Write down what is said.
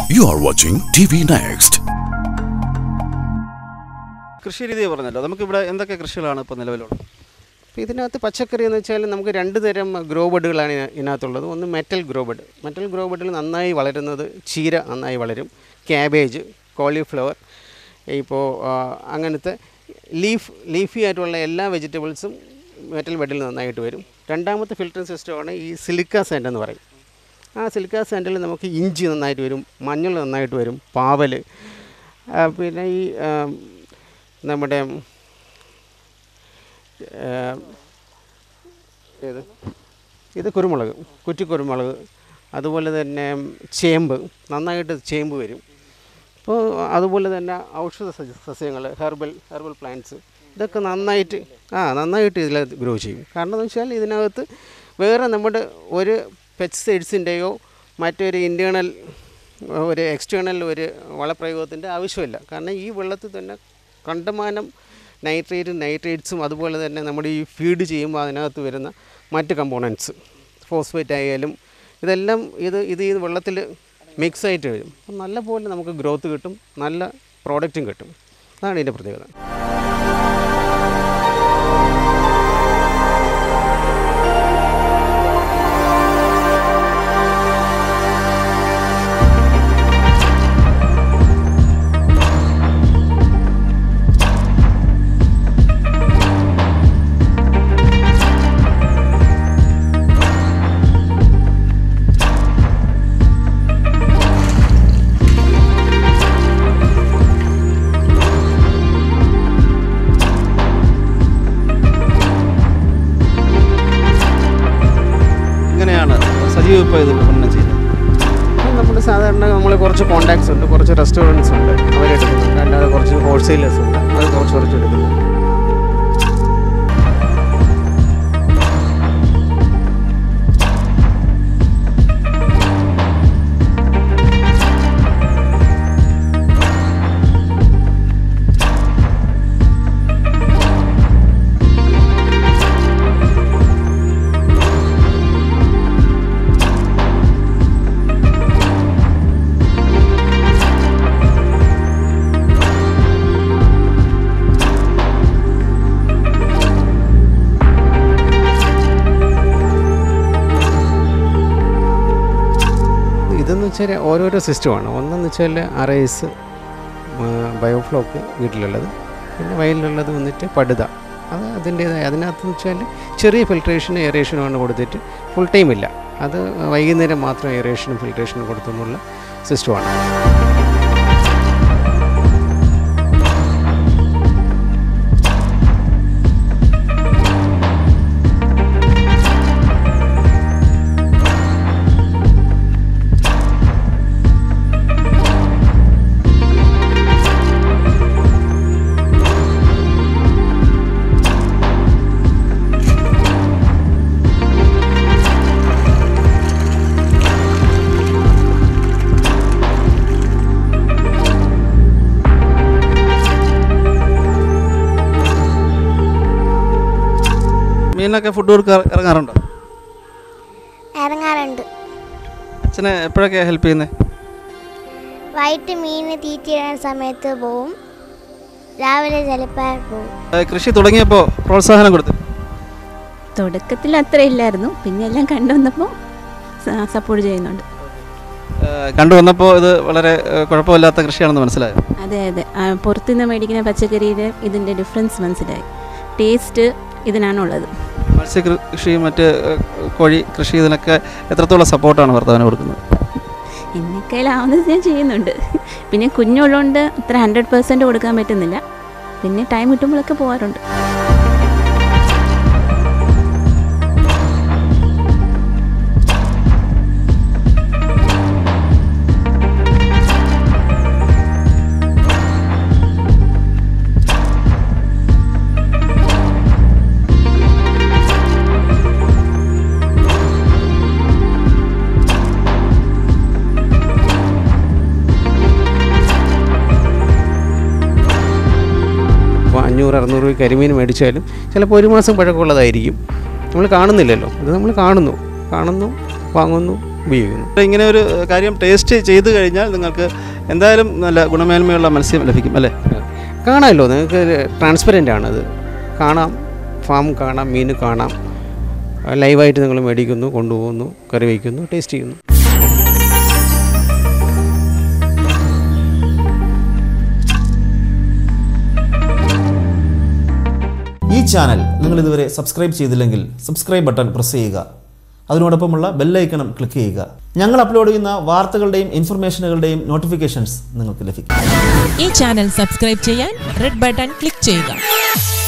You are watching TV Next. കൃഷി രീതി പറഞ്ഞല്ലോ നമുക്കിവിടെ എന്തൊക്കെ കൃഷികളാണ് ഇപ്പോൾ നിലവിലുള്ളത് അപ്പോൾ ഇതിനകത്ത് പച്ചക്കറി എന്ന് വെച്ചാൽ നമുക്ക് രണ്ട് തരം ഗ്രോ ബെഡുകളാണ് ഇതിന- ഇതിനകത്തുള്ളത് ഒന്ന് metal grow bed metal grow ബെഡിൽ നന്നായി വളരുന്നത് ചീര നന്നായി വളരും ക്യാബേജ് കോളിഫ്ലവർ ഇപ്പോൾ ആ, അങ്ങനത്തെ ലീഫ് ലീഫി ആയിട്ടുള്ള എല്ലാ വെജിറ്റബിൾസും മെറ്റൽ ബെഡിൽ നന്നായിട്ട് വരും രണ്ടാമത്തെ ഫിൽറ്ററിംഗ് സിസ്റ്റമാണ് ഈ സിലിക്ക സാൻഡ് എന്ന് പറയും ആ സിലിക്ക സാൻഡിൽ നമുക്ക് ഇഞ്ചി നന്നായിട്ട് വരും മഞ്ഞൾ നന്നായിട്ട് വരും പാവൽ ആ, പിന്നെ ഈ ആ, നമ്മുടെ ആ, ഏത് ഇത് കുരുമുളക് കുറ്റി കുരുമുളക് അതുപോലെ തന്നെ ചേമ്പ് നന്നായിട്ട് ചേമ്പ് വരും അപ്പോൾ അതുപോലെ തന്നെ ഔഷധ സസ്യ- സസ്യങ്ങൾ ഹെർബൽ ഹെർബൽ പ്ലാന്റ്സ് ഇതൊക്കെ നന്നായിട്ട് ആ നന്നായിട്ട് ഇതിൽ ഗ്രോ ചെയ്യും കാരണം എന്ന് വെച്ചാൽ ഇതിനകത്ത് വേറെ നമ്മുടെ ഒരു പെസ്റ്റിസൈഡ്സിൻ്റെയോ മറ്റൊരു ഇൻറ്റേർണൽ ഒരു എക്സ്റ്റേണൽ ഒരു വളപ്രയോഗത്തിൻ്റെ ആവശ്യമില്ല കാരണം ഈ വെള്ളത്തിൽ തന്നെ കണ്ടമാനം നൈട്രേറ്റും നൈട്രേറ്റ്സും അതുപോലെ തന്നെ നമ്മുടെ ഈ ഫീഡ് ചെയ്യുമ്പോൾ അതിനകത്ത് വരുന്ന മറ്റ് കമ്പോണൻസ് ഫോസ്ഫേറ്റ് ആയാലും ഇതെല്ലാം ഇത് ഇത് ഈ വെള്ളത്തിൽ മിക്സ് ആയിട്ട് വരും അപ്പം നല്ല പോലെ നമുക്ക് ഗ്രോത്ത് കിട്ടും നല്ല പ്രോഡക്റ്റും കിട്ടും അതാണ് ഇതിൻ്റെ പ്രത്യേകത ഇങ്ങനെയാണ് സജീവ് ഇപ്പോൾ ഇത് വിപണനം ചെയ്യുന്നത് നമ്മൾ സാധാരണ നമ്മൾ കുറച്ച് കോണ്ടാക്ട്സ് ഉണ്ട് കുറച്ച് റെസ്റ്റോറൻറ്റ്സ് ഉണ്ട് അവരെടുക്കുന്നുണ്ട് അല്ലാതെ കുറച്ച് ഹോൾസെയിലേഴ്സ് ഉണ്ട് അത് കുറച്ച് കുറച്ച് എടുക്കുന്നുണ്ട് ഇതെന്ന് വെച്ചാൽ ഓരോരോ സിസ്റ്റമാണ് ഒന്നെന്ന് വെച്ചാൽ അറൈസ് ബയോഫ്ലോക്ക് വീട്ടിലുള്ളത് പിന്നെ വയലിലുള്ളത് വന്നിട്ട് പടുത അത് അതിൻ്റേതായ അതിനകത്ത് വെച്ചാൽ ചെറിയ ഫിൽട്രേഷനും എയറേഷനുമാണ് കൊടുത്തിട്ട് ഫുൾ ടൈം ഇല്ല അത് വൈകുന്നേരം മാത്രം എയറേഷനും ഫിൽട്രേഷനും കൊടുത്തുള്ള സിസ്റ്റമാണ് മീനൊക്കെ ഫുഡ് കൊടുക്കാൻ ഇറങ്ങാറുണ്ടോ ഇറങ്ങാറുണ്ട് അച്ഛനെ എപ്പോഴൊക്കെ ഹെൽപ്പ് ചെയ്യുന്നത് വൈകിട്ട് മീനിന് തീറ്റയിടാൻ സമയത്ത് പോവും രാവിലെ ചിലപ്പോൾ പോവും കൃഷി തുടങ്ങിയപ്പോൾ പ്രോത്സാഹനം കൊടുത്തു തുടക്കത്തിൽ അത്ര ഇല്ലായിരുന്നു പിന്നെ എല്ലാം കണ്ടുവന്നപ്പോൾ സപ്പോർട്ട് ചെയ്യുന്നുണ്ട് കണ്ടുവന്നപ്പോൾ ഇത് വളരെ ഏഹ്, കുഴപ്പമില്ലാത്ത കൃഷിയാണെന്ന് മനസ്സിലായോ അതെ അതെ ആ, പുറത്തുനിന്ന് മേടിക്കുന്ന പച്ചക്കറിയുടെ ഇതിൻ്റെ ഡിഫറൻസ് മനസ്സിലായി ടേസ്റ്റ് ഇതിനാണുള്ളത് മത്സ്യകൃഷി മറ്റ് ഏഹ്, കോഴി കൃഷി ഇതിനൊക്കെ എത്രത്തോളം സപ്പോർട്ടാണ് ഭർത്താവിന് കൊടുക്കുന്നത് എന്നെക്കയിലാവുന്നത് ഞാൻ ചെയ്യുന്നുണ്ട് പിന്നെ കുഞ്ഞുള്ളതുകൊണ്ട് അത്ര ഹൺഡ്രഡ് പേഴ്സൻറ്റ് കൊടുക്കാൻ പറ്റുന്നില്ല പിന്നെ ടൈം കിട്ടുമ്പോഴൊക്കെ പോകാറുണ്ട് അപ്പോൾ അഞ്ഞൂറ് അറുന്നൂറ് രൂപ കരിമീൻ മേടിച്ചാലും ചിലപ്പോൾ ഒരു മാസം പഴക്കമുള്ളതായിരിക്കും നമ്മൾ കാണുന്നില്ലല്ലോ ഇത് നമ്മൾ കാണുന്നു കാണുന്നു വാങ്ങുന്നു ഉപയോഗിക്കുന്നു ഇങ്ങനെ ഒരു കാര്യം ടേസ്റ്റ് ചെയ്ത് കഴിഞ്ഞാൽ നിങ്ങൾക്ക് എന്തായാലും നല്ല ഗുണമേന്മയുള്ള മത്സ്യം ലഭിക്കും അല്ലേ കാണാമല്ലോ നിങ്ങൾക്ക് ട്രാൻസ്പെറൻ്റ് ആണത് കാണാം ഫാം കാണാം മീൻ കാണാം ലൈവായിട്ട് നിങ്ങൾ മേടിക്കുന്നു കൊണ്ടുപോകുന്നു കറി വയ്ക്കുന്നു ടേസ്റ്റ് ചെയ്യുന്നു ഈ ചാനൽ നിങ്ങൾ ഇതുവരെ സബ്സ്ക്രൈബ് ചെയ്തില്ലെങ്കിൽ സബ്സ്ക്രൈബ് ബട്ടൺ പ്രസ് ചെയ്യുക അതിനോടൊപ്പമുള്ള ബെല്ലൈക്കണം ക്ലിക്ക് ചെയ്യുക ഞങ്ങൾ അപ്ലോഡ് ചെയ്യുന്ന വാർത്തകളുടെയും ഇൻഫർമേഷനുകളുടെയും നോട്ടിഫിക്കേഷൻസ് നിങ്ങൾക്ക് ലഭിക്കും ഈ ചാനൽ സബ്സ്ക്രൈബ് ചെയ്യാൻ റെഡ് ബട്ടൺ ക്ലിക്ക് ചെയ്യുക